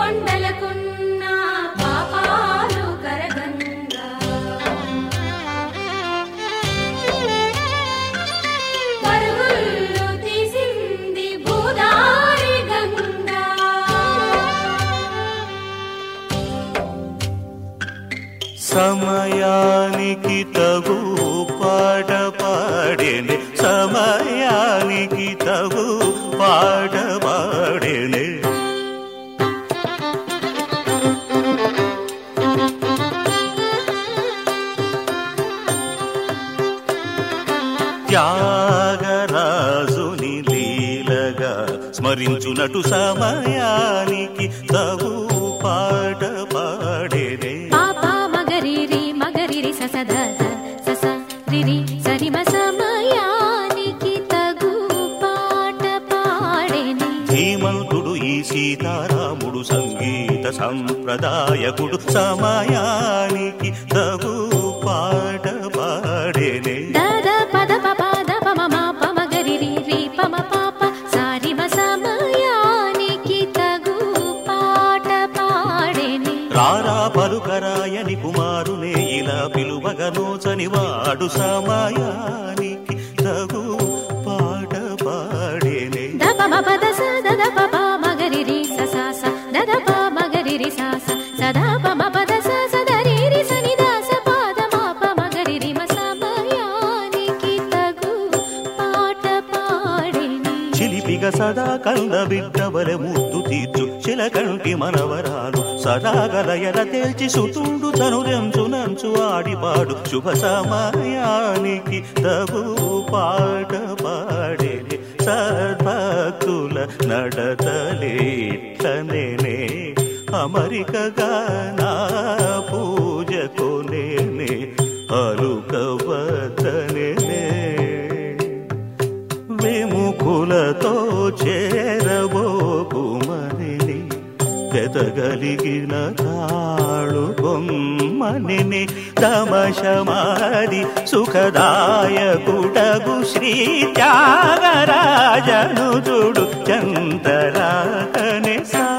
కొండలకున్న పాపాలు కరగంగా పరుగులు తీసింది భూదారి గంగా సమయానికి తగు పాట పాడేనే సమయానికి తగు పాట పాడేనే త్యాగరాజుని లీలగా స్మరించునటు సమయానికి తగు పాట పాడేనే పాప మగరిరి మగరిరి ససద సస రిరి సరిమ సమయానికి తగు పాట పాడేని ధీమంతుడు ఈ సీతారాముడు సంగీత సంప్రదాయకుడు సమయానికి తగు పాట పాడేనే దద పద పప దప మమ పమ గరిరి రి పమ పాప సారిమ సమయానికి తగు పాట పాడేని రారా పలుకరాయని కుమారునే ఇలా పిలువగనోచని వాడు సమయానికి తగు పాట పాడేనే దప మ పద స దద పప మగరిరి స స స దద ప మగరిరి స స సదా ప మ పద స స ద రి రి స ని ద స పాద మ ప మగరిరి మ సమయానికి తగు పాట పాడేని చిలిపిగ సదా కంద బిడ్డవలె ముద్దు తీర్చు చిలకంటి మనవరాలు సదా గలయల తేల్చి సుతుండు తను రెంచు నంచు ఆడిపాడు శుభ సమయానికి తగు పాట పాడే సద్భక్తుల నడతలేట్లనే అమరికగా నా పూజకు నేనే అలుకవద్దనే విముఖులతో చేరబోకుమని వెదగలిగిన తాళు బొమ్మని తమశమాది సుఖదాయకుడగు శ్రీ త్యాగరాజను చూడు చంతరాకనే సా